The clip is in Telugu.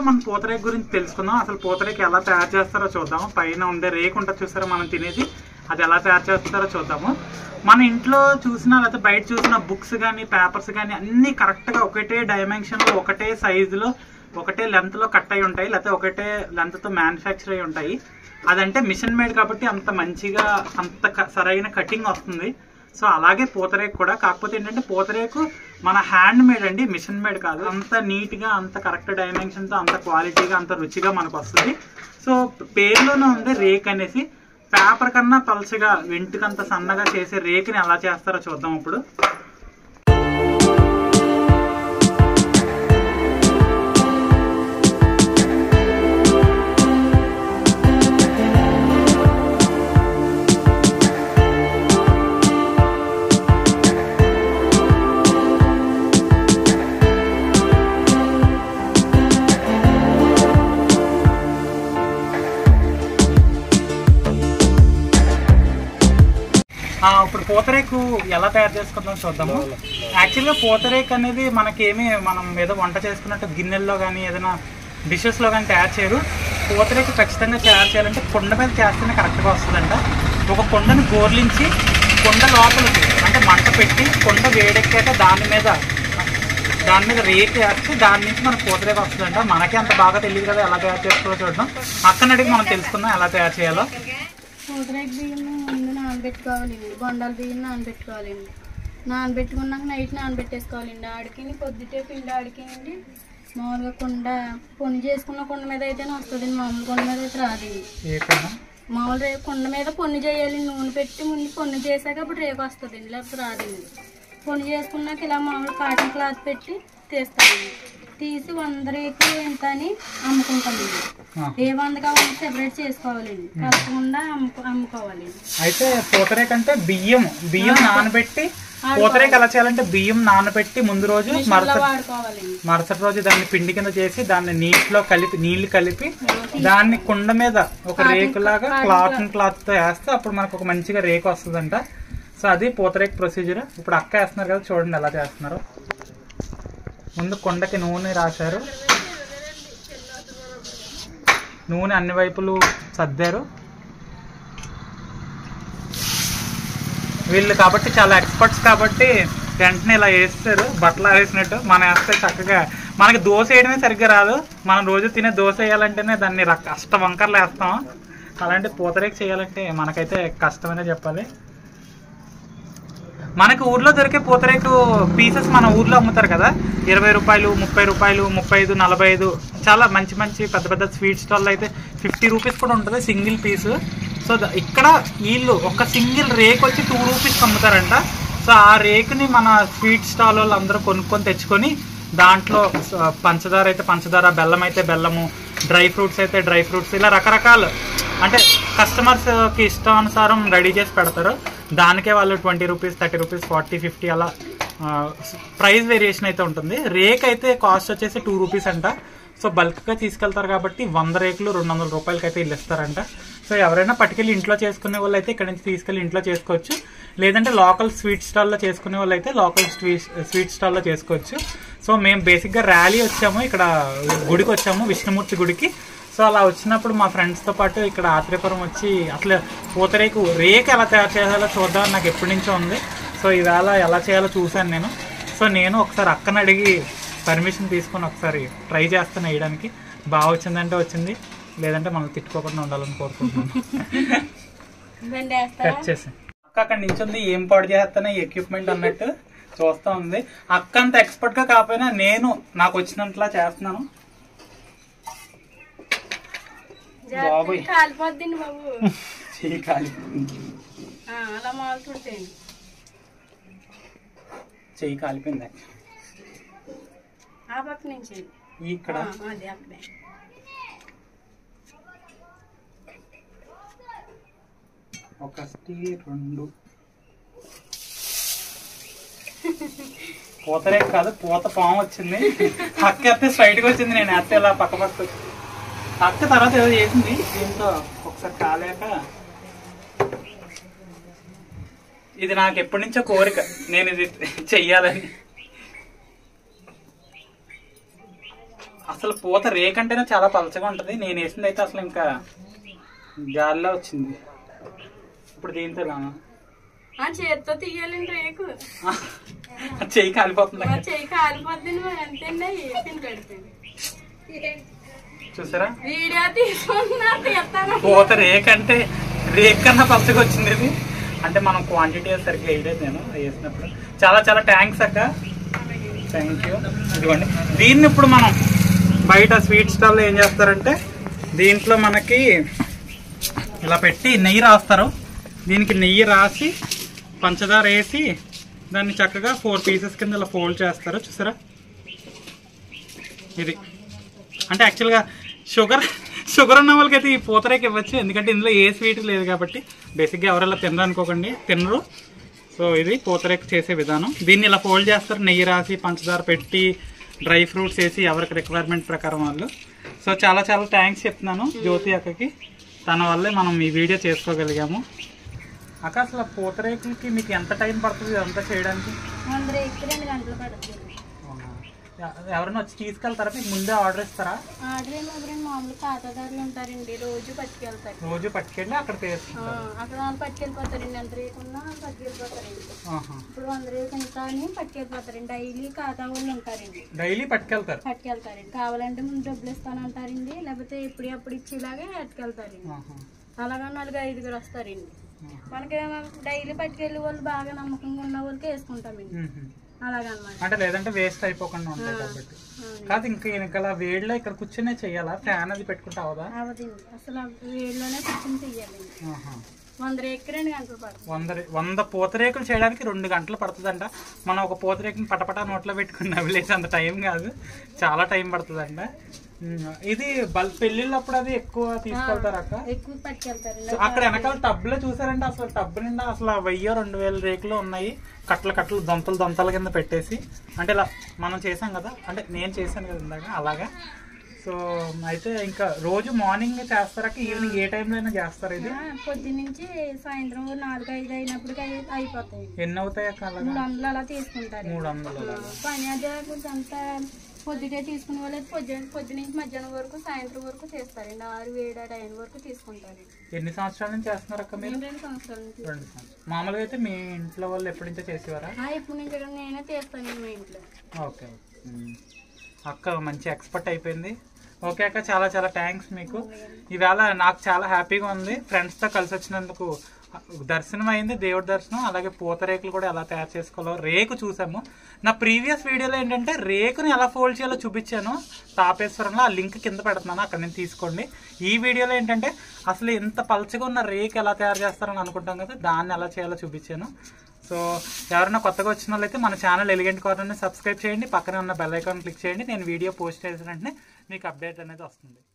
మనం పూతరేక గురించి తెలుసుకుందాం అసలు పూతరేక ఎలా తయారు చేస్తారో చూద్దాం పైన ఉండే రేకు ఉంటుంది చూస్తారా మనం తినేది అది ఎలా తయారు చేస్తారో చూద్దాము మన ఇంట్లో చూసిన లేకపోతే బయట చూసిన బుక్స్ కానీ పేపర్స్ కానీ అన్నీ కరెక్ట్గా ఒకటే డైమెన్షన్లో ఒకటే సైజులో ఒకటే లెంత్లో కట్ అయి ఉంటాయి లేకపోతే ఒకటే లెంత్తో మ్యానుఫ్యాక్చర్ అయి ఉంటాయి అదంటే మిషన్ మేడ్ కాబట్టి అంత మంచిగా అంత క- సరైన కటింగ్ వస్తుంది సో అలాగే పూతరేకు కూడా కాకపోతే ఏంటంటే పూతరేకు మన హ్యాండ్ మేడ్ అండి మిషన్ మేడ్ కాదు అంత నీట్గా అంత కరెక్ట్ డైమెన్షన్తో అంత క్వాలిటీగా అంత రుచిగా మనకు వస్తుంది సో పేరులోనే ఉంది రేక్ అనేసి పేపర్ కన్నా పలచగా వెంటుకంత సన్నగా చేసే రేకుని ఎలా చేస్తారో చూద్దాం ఇప్పుడు ఆ, ఇప్పుడు పూతరేకు ఎలా తయారు చేసుకుందాం చూద్దాము యాక్చువల్గా పూతరేకు అనేది మనకేమి మనం ఏదో వంట చేసుకున్నట్టు గిన్నెల్లో కానీ ఏదైనా డిషెస్లో కానీ తయారు చేయరు పూతరేకు ఖచ్చితంగా తయారు చేయాలంటే కుండ మీద చేస్తేనే కరెక్ట్గా వస్తుందంట ఒక కుండను గోర్లించి కుండ లోపలికి అంటే మంట పెట్టి కుండ వేడెక్కాక దాని మీద దాని మీద రేకు వేస్తే దాని నుంచి మనకు పూతరేకు వస్తుందంట మనకి అంత బాగా తెలియదు కదా ఎలా తయారు చేసుకోవాలో చూద్దాం అక్కడి అడిగి మనం తెలుసుకుందాం ఎలా తయారు చేయాలో పూతరేక బియ్యం ముందు నానబెట్టుకోవాలండి బొండాల బియ్యం నానబెట్టుకోవాలండి నానబెట్టుకున్నాక నైట్ నానబెట్టేసుకోవాలండి ఆడికి పొద్దుటే పిండి ఆడికిండి మామూలుగా కుండ పొని చేసుకున్న కుండ మీద అయితేనే వస్తుందండి మామూలు కుండ మీద అయితే రాదండి ఏ కుండ? మామూలు రేపు కుండ మీద పొన్ని చేయాలి నూనె పెట్టి ముందు పొన్ని చేశాక అప్పుడు రేపు వస్తుందండి లేకపోతే రాదండి పొన్ని చేసుకున్నాక ఇలా మామూలు కాటన్ క్లాత్ పెట్టి తీస్తామండి తీసి వంద రేకు ఎంత అని అమ్ముకుంటామండి ఆ. ఏ వంద కావాలంటే సెపరేట్ చేసుకోవాలండి కలపకుండా అమ్ముకో అమ్ముకోవాలండి అయితే పూతరేక అంటే బియ్యం బియ్యం నానబెట్టి పూతరేక ఎలా చేయాలంటే బియ్యం నానబెట్టి ముందు రోజు ఇలా మరుసటి వాడుకోవాలండి మరుసటి రోజు దాన్ని పిండి కింద చేసి దాన్ని నీటిలో కలిపి నీళ్లు కలిపి దాన్ని కుండ మీద ఒక రేకులాగా క్లాత్ క్లాత్ తో వేస్తే అప్పుడు మనకు ఒక మంచిగా రేకు వస్తుందంట సో అది పూతరేక ప్రొసీజర్ ఇప్పుడు అక్క వేస్తున్నారు కదా చూడండి ఎలా చేస్తున్నారు ముందు కుండకి నూనె రాశారు నూనె అన్ని వైపులు సర్దారు వీళ్ళు కాబట్టి చాలా ఎక్స్పర్ట్స్ కాబట్టి వెంటనే ఇలా వేస్తారు బట్టలు వేసినట్టు మనం వేస్తే చక్కగా మనకి దోశ వేయడమే సరిగ్గా రాదు మనం రోజు తినే దోశ వేయాలంటేనే దాన్ని రక అష్ట వంకర్లు వేస్తాం అలాంటి పూతరేకు చేయాలంటే మనకైతే కష్టమనే చెప్పాలి మనకి ఊర్లో దొరికే పూతరేకు పీసెస్ మన ఊర్లో అమ్ముతారు కదా ఇరవై రూపాయలు ముప్పై రూపాయలు ముప్పై ఐదు నలభై ఐదు చాలా మంచి మంచి పెద్ద పెద్ద స్వీట్ స్టాల్లో అయితే ఫిఫ్టీ రూపీస్ కూడా ఉంటుంది సింగిల్ పీసు సో ద- ఇక్కడ వీళ్ళు ఒక సింగిల్ రేక్ వచ్చి టూ రూపీస్ అమ్ముతారంట సో ఆ రేకుని మన స్వీట్ స్టాల్ వాళ్ళు అందరూ కొనుక్కొని తెచ్చుకొని దాంట్లో స- పంచదార అయితే పంచదార బెల్లం అయితే బెల్లము డ్రై ఫ్రూట్స్ అయితే డ్రై ఫ్రూట్స్ ఇలా రకరకాలు అంటే కస్టమర్స్కి ఇష్టానుసారం రెడీ చేసి పెడతారు దానికే వాళ్ళు twenty rupees thirty rupees forty fifty అలా ప్రైస్ వేరియేషన్ అయితే ఉంటుంది రేక్ అయితే కాస్ట్ వచ్చేసి టూ రూపీస్ అంట సో బల్క్గా తీసుకెళ్తారు కాబట్టి వంద రేకులు రెండు వందల రూపాయలకి అయితే వీళ్ళు ఇస్తారంట సో ఎవరైనా పట్టుకెళ్ళి ఇంట్లో చేసుకునే వాళ్ళు అయితే ఇక్కడ నుంచి తీసుకెళ్ళి ఇంట్లో చేసుకోవచ్చు లేదంటే లోకల్ స్వీట్ స్టాల్లో చేసుకునే వాళ్ళు అయితే లోకల్ స్వీట్ స్వీట్ స్టాల్లో చేసుకోవచ్చు సో మేము బేసిక్గా ర్యాలీ వచ్చాము ఇక్కడ గుడికి వచ్చాము విష్ణుమూర్తి గుడికి సో అలా వచ్చినప్పుడు మా ఫ్రెండ్స్తో పాటు ఇక్కడ ఆత్రేయపురం వచ్చి అసలు పూతరేకు రేకు ఎలా తయారు చేయాలో చూద్దామని నాకు ఎప్పటి నుంచో ఉంది సో ఈవేళ ఎలా చేయాలో చూశాను నేను సో నేను ఒకసారి అక్కని అడిగి పర్మిషన్ తీసుకొని ఒకసారి ట్రై చేస్తాను వేయడానికి బాగా వచ్చిందంటే వచ్చింది లేదంటే మనం తిట్టుకోకుండా ఉండాలని కోరుకుంటున్నాను బండి వేస్తారా కట్ చేసి అక్క అక్కడ నించుంది ఏం పాడు చేస్తాను ఈ ఎక్విప్మెంట్ అన్నట్టు చూస్తా ఉంది అక్క అంత ఎక్స్పర్ట్ గా కాకపోయినా నేను నాకు వచ్చినట్లా చేస్తున్నాను బాబోయ్. జాగ్రత్తగా కాలిపోద్దండి బాబు చెయ్యి కాలి ఆ, అలా మాలు తుడిచేయండి చెయ్యి కాలిపోయింది ఆ పక్క నుంచి ఇక్కడ ఆ, అదే అక్కడే ఒకటి రెండు పూతరే కాదు పూత పాము వచ్చింది అక్క అయితే స్ట్రైట్ గా వచ్చింది నేను అత్త ఇలా పక్క పక్క వచ్చి అక్క తర్వాత ఏదో చేసింది దీంతో ఒకసారి కాలేక ఇది నాకు ఎప్పటి నుంచో కోరిక నేను ఇది చెయ్యాలని అసలు పూత రేకంటేనే చాలా పలచగా ఉంటది నేను వేసింది అయితే అసలు ఇంకా గాలిలో వచ్చింది ఇప్పుడు దీంతో ఇలా ఆ చేత్తో తీయాలండి రేకు చెయ్యి కాలిపోతుంది మా చెయ్యి కాలిపోద్ది మరి అంతేండి పిండి పెడుతుంది చూసారా వీడియో తీసుకున్నా తీస్తాను పూత రేకంటే రేక్ కన్నా పలచగా వచ్చింది ఇది అంటే మనం క్వాంటిటీ సరిగ్గా వేయలేదు నేను వేసినప్పుడు చాలా చాలా థ్యాంక్స్ అక్క థ్యాంక్ యూ ఇదిగోండి దీన్ని ఇప్పుడు మనం బయట స్వీట్ స్టాల్లో ఏం చేస్తారంటే దీంట్లో మనకి ఇలా పెట్టి నెయ్యి రాస్తారు దీనికి నెయ్యి రాసి పంచదార వేసి దాన్ని చక్కగా ఫోర్ పీసెస్ కింద ఇలా ఫోల్డ్ చేస్తారు చూసారా ఇది అంటే యాక్చువల్గా షుగర్ షుగర్ ఉన్న వాళ్ళకైతే ఈ పూతరేకి ఇవ్వచ్చు ఎందుకంటే ఇందులో ఏ స్వీట్ లేదు కాబట్టి బేసిక్గా ఎవరెలా తినరు అనుకోకండి తినరు సో ఇది పూతరేకు చేసే విధానం దీన్ని ఇలా ఫోల్డ్ చేస్తారు నెయ్యి రాసి పంచదార పెట్టి డ్రై ఫ్రూట్స్ వేసి ఎవరికి రిక్వైర్మెంట్ ప్రకారం వాళ్ళు సో చాలా చాలా థ్యాంక్స్ చెప్తున్నాను జ్యోతి అక్కకి తన వల్లే మనం ఈ వీడియో చేసుకోగలిగాము అక్క అసలు పూతరేకులకి మీకు ఎంత టైం పడుతుంది ఇదంతా చేయడానికి వంద రేకు రెండు గంటలు పడుతుంది అవునా? ఎ- ఎవరైనా వచ్చి తీసుకెళ్తారా మీకు ముందే ఆర్డర్ ఇస్తారా ఆర్డర్ ఏమో ఎవరైనా మామూలు ఖాతాదారులు ఉంటారండి రోజు పట్టుకెళ్తారు రోజు పట్టుకెళ్ళి అక్కడ ఆ, తీస్తారు అక్కడ వాళ్ళు పట్టుకెళ్ళిపోతారండి ఎంత రేపు ఉన్నా పట్టుకెళ్ళిపోతారండి ఆహా. ఇప్పుడు వంద రేపు ఎంత అని పట్టుకెళ్ళిపోతారండి డైలీ ఖాతా వాళ్ళు ఉంటారండి డైలీ పట్టుకెళ్తారు పట్టుకెళ్తారండి కావాలంటే ముందు డబ్బులు ఇస్తానంటారండి లేకపోతే ఎప్పుడు ఎప్పుడు ఇచ్చేలాగే పట్టుకెళ్తారండి ఆహా. అలాగా నాలుగు ఐదుగురు వస్తారండి ఆహా. మనకి డైలీ పట్టుకెళ్ళే వాళ్ళు బాగా నమ్మకంగా ఉన్న వాళ్ళకి వేసుకుంటామండి మ్మ్. అలాగనమాట అంటే లేదంటే వేస్ట్ అయిపోకుండా ఉంటాయి కాబట్టి కాదు ఇంకా వెనకాల వేడిలో ఇక్కడ కూర్చునే చెయ్యాలా ఫ్యాన్ అది పెట్టుకుంటే అవదా అవదండి అసలు ఆ వేడిలోనే కూర్చొని చెయ్యాలండి ఆహా. వంద రేకు రెండు గంటలు పడుతుంది వంద రే- వంద పూతరేకులు చేయడానికి రెండు గంటలు పడుతుందంట మనం ఒక పూతరేకుని పటపట నోట్లో పెట్టుకుని నవ్విలేసి అంత టైం కాదు చాలా టైం పడుతుందంట ఉమ్, ఇది బల్ పెళ్ళిళ్ళప్పుడు అది ఎక్కువ తీసుకెళ్తారు అక్క ఎక్కువ పట్టుకెళ్తారండి సో అక్కడ వెనకాల టబ్బులో చూసారంటే అసలు టబ్బు నిండా అసలు వెయ్యి రెండు వేల రేకులు ఉన్నాయి కట్టలు కట్టలు దొంతలు దొంతల కింద పెట్టేసి అంటే ఇలా మనం చేసాం కదా అంటే నేను చేశాను కదా ఇందాక అలాగా సో అయితే ఇంకా రోజు మార్నింగ్ చేస్తారక ఈవినింగ్ ఏ టైంలో అయినా చేస్తారు ఇది ఆ, పొద్దున్నుంచి సాయంత్రం ఓ నాలుగు ఐదు అయినప్పటికి అయి- అయిపోతాయి ఎన్ని అవుతాయి అక్క అలాగా మూడు వందలు అలా తీసుకుంటారు మూడు వందలు అలాగా పని అదే కొంచెం అంతా పొద్దుటే తీసుకునే వాళ్ళు అయితే పొద్దు పొద్దు నుంచి మధ్యాహ్నం వరకు సాయంత్రం వరకు చేస్తారండి ఆరు ఏడు ఆ టైం వరకు తీసుకుంటారండి ఎన్ని సంవత్సరాల నుంచి చేస్తున్నారు అక్క మీరు నేను రెండు సంవత్సరాల నుంచి రెండు సంవత్సరాలు మామూలుగా అయితే మీ ఇంట్లో వాళ్ళు ఎప్పటి నుంచో చేసేవారా ఆ, ఎప్పటి నుంచి కూడా నేనే తీస్తాను మా ఇంట్లో ఓకే ఉమ్. అక్క మంచి ఎక్స్పర్ట్ అయిపోయింది ఓకే అక్క చాలా చాలా థ్యాంక్స్ మీకు ఈవేళ నాకు చాలా హ్యాపీగా ఉంది ఫ్రెండ్స్తో కలిసి వచ్చినందుకు దర్శనం అయింది దేవుడి దర్శనం అలాగే పూతరేకులు కూడా ఎలా తయారు చేసుకోవాలో రేకు చూసాము నా ప్రీవియస్ వీడియోలో ఏంటంటే రేకుని ఎలా ఫోల్డ్ చేయాలో చూపించాను తాపేశ్వరంలో ఆ లింక్ కింద పెడుతున్నాను అక్కడ నుంచి తీసుకోండి ఈ వీడియోలో ఏంటంటే అసలు ఇంత పలచగా ఉన్న రేకు ఎలా తయారు చేస్తారని అనుకుంటాం కదా దాన్ని ఎలా చేయాలో చూపించాను సో ఎవరైనా కొత్తగా వచ్చిన వాళ్ళైతే మన ఛానల్ ఎలిగెంట్ కార్నర్ని సబ్స్క్రైబ్ చేయండి పక్కనే ఉన్న బెల్ ఐకాన్ క్లిక్ చేయండి నేను వీడియో పోస్ట్ చేసిన వెంటనే మీకు అప్డేట్ అనేది వస్తుంది